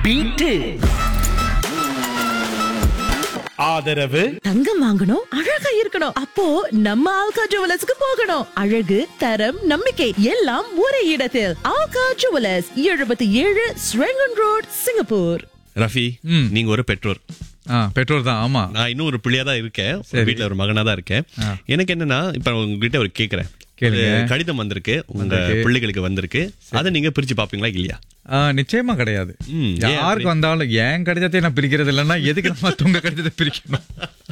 Beat ஆதரவு தங்கம் வாங்கணும் அழகா இருக்கணும் அப்போ நம்ம ஆல்கா ஜுவலர்ஸ்க்கு போகணும் அழகு தரம் நம்பிக்கை எல்லாம் ஒரே இடத்தில் ஆல்கா ஜுவலர்ஸ் எழுபத்தி ஏழு ஸ்ரெங்கன் ரோட் சிங்கப்பூர் ரஃபி நீங்க ஒரு பெற்றோர் ஆ பெற்றோர் தான் ஆமா நான் இன்னும் ஒரு பிள்ளையா தான் இருக்கேன் ஒரு வீட்ல ஒரு மகனா தான் இருக்கேன் எனக்கு என்னன்னா இப்ப உங்ககிட்ட ஒரு கேக்குறேன் கேளுங்க. ஒரு கடிதம் வந்திருக்கு உங்க பிள்ளைகளுக்கு வந்திருக்கு அதை நீங்க பிரிச்சு பாப்பீங்களா இல்லையா ஆ, நிச்சயமா கிடையாது ம், ஏன் யாருக்கு வந்தாலும் என் கடிதத்தை நான் பிரிக்கிறது இல்லைன்னா எதுக்கு நம்ம உங்க கடிதத்தை பிரிக்கணும்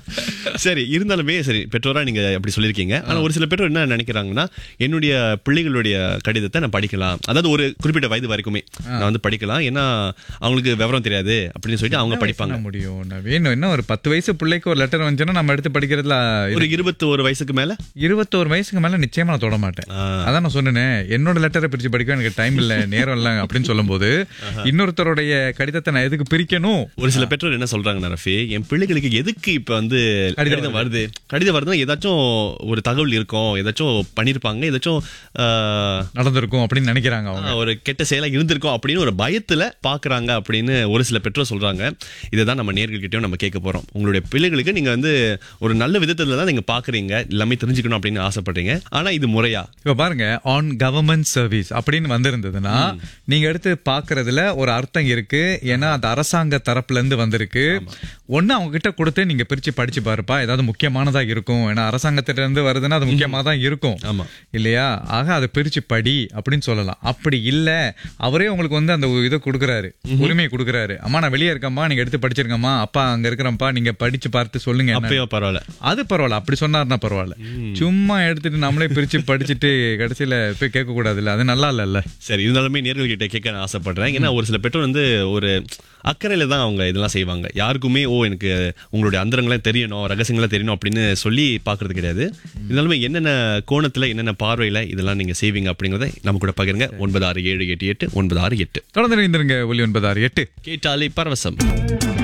சரி இருந்தாலுமே சரி பெற்றோரா நீங்க அப்படி சொல்லிருக்கீங்க ஆனா ஒரு சில பெற்றோர் என்ன நினைக்கிறாங்கன்னா என்னுடைய பிள்ளைகளுடைய கடிதத்தை நான் படிக்கலாம் அதாவது ஒரு குறிப்பிட்ட வயது வரைக்குமே நான் வந்து படிக்கலாம் ஏன்னா அவங்களுக்கு விவரம் தெரியாது அப்படின்னு சொல்லிட்டு அவங்க படிப்பாங்க என்ன முடியும் நான் வேணும் என்ன ஒரு பத்து வயசு பிள்ளைக்கு ஒரு லெட்டர் வந்துச்சுன்னா நம்ம எடுத்து படிக்கிறதுல ஒரு இருபத்தி ஒரு வயசுக்கு மேல இருபத்தோரு வயசுக்கு மேல நிச்சயமா நான் தொட மாட்டேன் ஆ. அதான் நான் சொன்னேனே என்னோட லெட்டரை பிரிச்சு படிக்க எனக்கு டைம் இல்ல நேரம் இல்ல அப்படின்னு சொல்லும்போது இன்னொருத்தருடைய கடிதத்தை நான் எதுக்கு பிரிக்கணும் ஒரு சில பெற்றோர் என்ன சொல்றாங்க ரஃபி என் பிள்ளைகளுக்கு எதுக்கு இப்ப வந்து கடிதம் கடிதம் வருது கடிதம் வருதுன்னா ஏதாச்சும் ஒரு தகவல் இருக்கும் ஏதாச்சும் பண்ணிருப்பாங்க ஏதாச்சும் ஆஹ், நடந்திருக்கும் அப்படின்னு நினைக்கிறாங்க அவங்க ஒரு கெட்ட செயலா இருந்திருக்கும் அப்படின்னு ஒரு பயத்துல பாக்குறாங்க அப்படின்னு ஒரு சில பெற்றோர் சொல்றாங்க இதுதான் நம்ம நேர்கள்கிட்டயும் நம்ம கேட்க போறோம் உங்களுடைய பிள்ளைகளுக்கு நீங்க வந்து ஒரு நல்ல விதத்துல தான் நீங்க பாக்குறீங்க எல்லாமே தெரிஞ்சுக்கணும் அப்படின்னு ஆசைப்படுறீங்க ஆனா இது முறையா இப்ப பாருங்க ஆன் கவர்மெண்ட் சர்வீஸ் அப்படின்னு வந்திருந்ததுன்னா நீங்க எடுத்து பாக்குறதுல ஒரு அர்த்தம் இருக்கு ஏன்னா அது அரசாங்க தரப்புல இருந்து வந்திருக்கு ஒண்ணு அவங்க கிட்ட கொடுத்து நீங்க பிரிச்சு படிச்சு பாருப்பா ஏதாவது முக்கியமானதா இருக்கும் ஏன்னா அரசாங்கத்திட்ட இருந்து வருதுன்னா அது முக்கியமா தான் இருக்கும் ஆமா. இல்லையா ஆக அதை பிரிச்சு படி அப்படின்னு சொல்லலாம் அப்படி இல்ல அவரே உங்களுக்கு வந்து அந்த இதை கொடுக்குறாரு உரிமையை கொடுக்குறாரு அம்மா நான் வெளியே இருக்கேம்மா நீங்க எடுத்து படிச்சிருக்கம்மா அப்பா அங்க இருக்கிறேன்ப்பா நீங்க படிச்சு பார்த்து சொல்லுங்க என்ன. அப்பயும் பரவாயில்ல அது பரவாயில்ல அப்படி சொன்னார்னா பரவாயில்ல சும்மா எடுத்துட்டு நம்மளே பிரிச்சு படிச்சுட்டு கடைசியில போய் கேட்க கூடாதுல்ல அது நல்லா இல்லல்ல சரி இருந்தாலுமே நேர்கள்கிட்ட கேட்க நான் ஆசைப்படுறேன் ஏன்னா ஒரு சில பெற்றோர் வந்து ஒரு அக்கறையில தான் அவங்க இதெல்லாம் செய்வாங்க யாருக்குமே ஓ எனக்கு உங்களுடைய அந்தரங்களே தெரியணும் ரகசியங்களா தெரியணும் அப்படின்னு சொல்லி பாக்குறது கிடையாது இருந்தாலுமே என்னென்ன கோணத்துல என்னென்ன பார்வையில இதெல்லாம் நீங்க செய்வீங்க அப்படிங்கறத நம்ம கூட பகிருங்க ஒன்பது ஆறு ஏழு எட்டு எட்டு ஒன்பது ஆறு எட்டு தொடர்ந்து இணைந்திருங்க ஒலி ஒன்பது ஆறு எட்டு கேட்டாலே பரவசம்